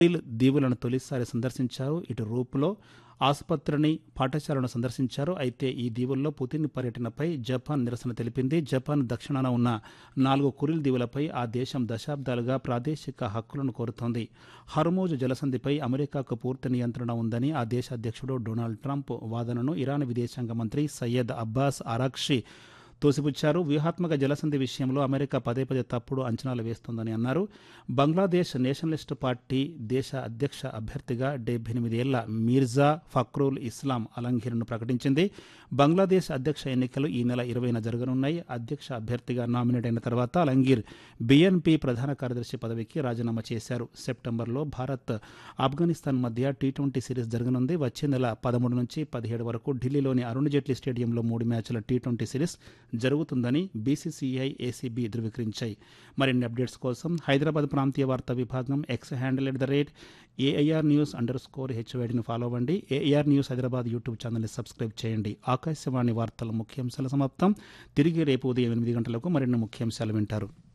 దీవులను తొలిసారి సందర్శించారు ఇటు రూపులో ఆసుపత్రిని పాఠశాలను సందర్శించారు అయితే ఈ దీవుల్లో పుతిన్ పర్యటనపై జపాన్ నిరసన తెలిపింది జపాన్ దక్షిణాన ఉన్న నాలుగు కురిల్ దీవులపై ఆ దేశం దశాబ్దాలుగా ప్రాదేశిక హక్కులను కోరుతోంది హర్మోజ్ జలసంధిపై అమెరికాకు పూర్తి నియంత్రణ ఉందని ఆ దేశ అధ్యక్షుడు డొనాల్డ్ ట్రంప్ వాదనను ఇరాన్ విదేశాంగ మంత్రి సయ్యద్ అబ్బాస్ అరాక్షి తోసిపుచ్చారు వ్యూహాత్మక జలసంధి విషయంలో అమెరికా పదే పదే తప్పుడు అంచనాలు వేస్తోందని అన్నారు బంగ్లాదేశ్ నేషనలిస్ట్ పార్టీ దేశ అధ్యక్ష అభ్యర్థిగా డెబ్బై ఎనిమిదేళ్ల మీర్జా ఫక్రూల్ ఇస్లాం అలంఘీర్ను ప్రకటించింది బంగ్లాదేశ్ అధ్యక్ష ఎన్నికలు ఈ నెల ఇరవైన జరగనున్నాయి అధ్యక్ష అభ్యర్థిగా నామినేట్ అయిన తర్వాత అలంగీర్ బిఎన్పి ప్రధాన కార్యదర్శి పదవికి రాజీనామా చేశారు సెప్టెంబర్లో భారత్ ఆఫ్ఘనిస్తాన్ మధ్య టీ ట్వంటీ సిరీస్ జరగనుంది వచ్చే నెల పదమూడు నుంచి పదిహేడు వరకు ఢిల్లీలోని అరుణ్ జైట్లీ స్టేడియంలో మూడు మ్యాచ్ల టీ ట్వంటీ సిరీస్ జరుగుతుందని బీసీసీఐ ఏసీబీ ధృవీకరించాయి మరిన్ని అప్డేట్స్ కోసం హైదరాబాద్ ప్రాంతీయ వార్తా విభాగం X handle at the rate AIR news underscore హెచ్వైడిని ఫాలో అవ్వండి ఏఐఆర్ న్యూస్ హైదరాబాద్ యూట్యూబ్ ఛానల్ని సబ్స్క్రైబ్ చేయండి ఆకాశవాణి వార్తల ముఖ్యాంశాల సమాప్తం తిరిగి రేపు ఉదయం ఎనిమిది గంటలకు మరిన్ని ముఖ్యాంశాలు వింటారు